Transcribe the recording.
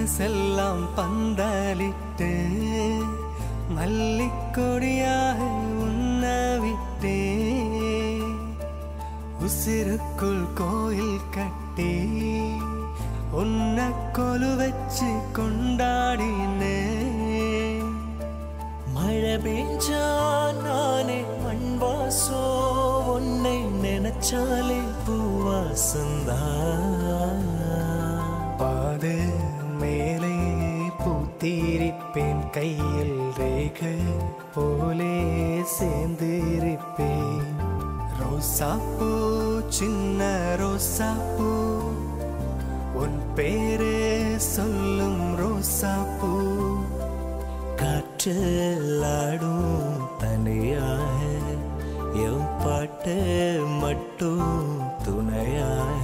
மனசெல்லாம் பந்தலிட்டு மல்லிக்கொடியாக உன்ன விட்டே உசிருக்குள் கோயில் கட்டி உன்னை கொலு வச்சு கொண்டாடினே மழை பெஞ்சா நானே மண் வாசோ உன்னை நினைச்சாலே பூவாசந்தா பாது மேலே பூத்திருப்பேன் கையில் ரேகை போலே சேர்ந்திருப்பேன் ரோசாப்பூ சின்ன ரோசாப்பூ உன் பேரே சொல்லும் ரோசாப்பூ காற்றில் ஆடும் தனியாக என் பாட்டு மட்டும் துணையாக